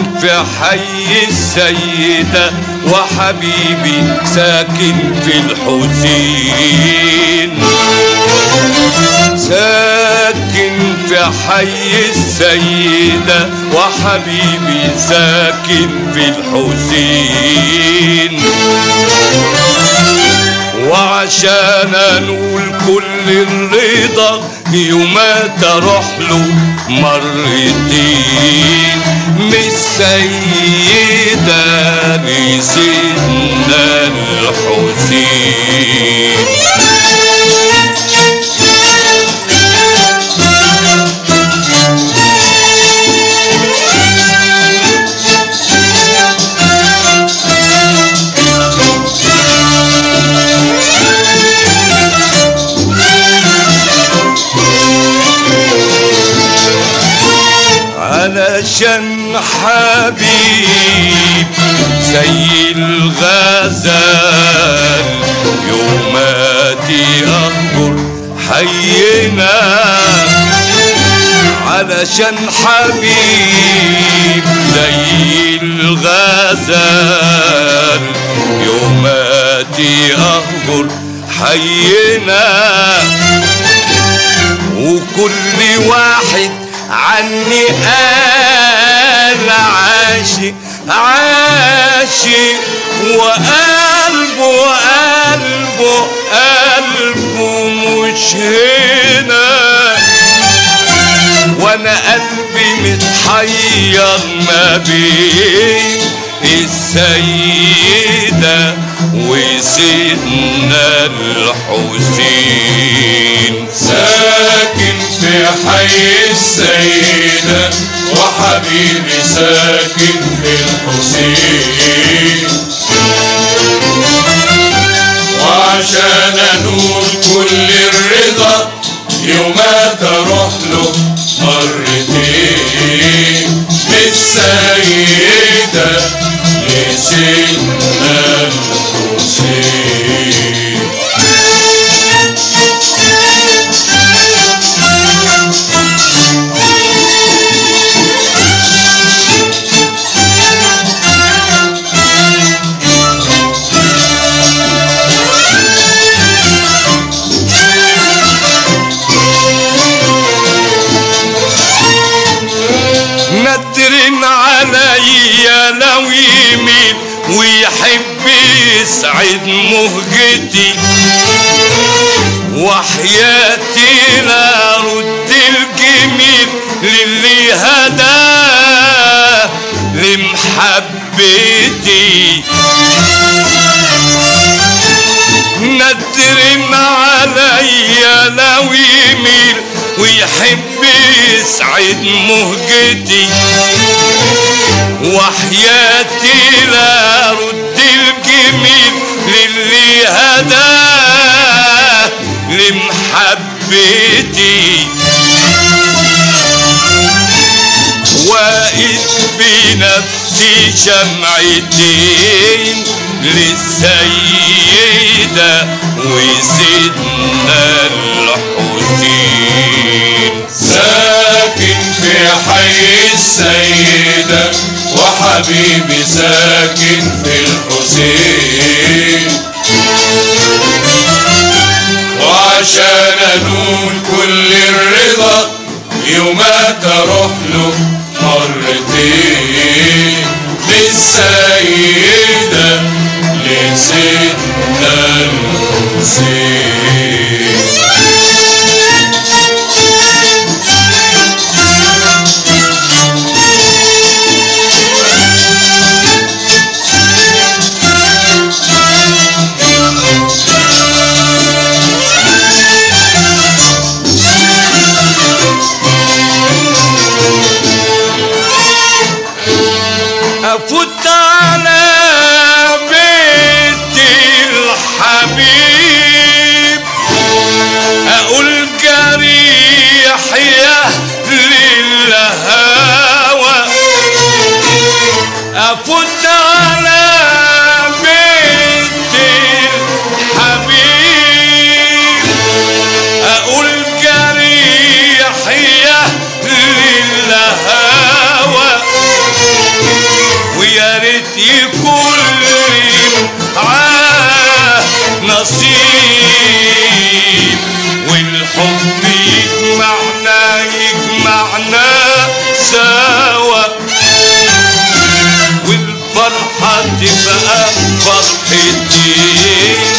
في حي السيدة وحبيبي ساكن في الحسين ساكن في حي السيدة وحبيبي ساكن في الحسين وعشان انول كل الرضا يوم تروح له مرتين مش سيدة لسيدنا الحسين علشان حبيب زي الغزال يوماتي أخبر حينا علشان حبيب زي الغزال يوماتي أخبر حينا وكل واحد عني قال عاشق عاشق وقلبه قلبه قلبه مش هنا وانا قلبي متحير ما بين السيدة وسيدنا الحسين ساكن في حي السيدة وحبيبي ساكن في الحسين وعشان انول كل الرضا يوم تروح له مرتين بالسيدة لسيدنا الحسين ندر عليا لو يميل ويحب يسعد مهجتي وحياتي لا رد الجميل للي هداه لمحبتي ندر عليا لو يميل ويحب يسعد مهجتي وحياتي لا رد الجميل للي هداه لمحبتي واقف بنفسي شمعتين للسيدة وسيدنا الحسين ساكن في حي السيدة وحبيبي ساكن في الحسين وعشان انول كل الرضا يوم تروح له مرتين للسيدة لسيدنا الحسين أفوت على بيت الحبيب أقول جريح يا للهوى أفوت على بيت الحبيب أقول جريح يا للهوى كل معاه نصيب والحب يجمعنا يجمعنا سوا والفرحة تبقى فرحتين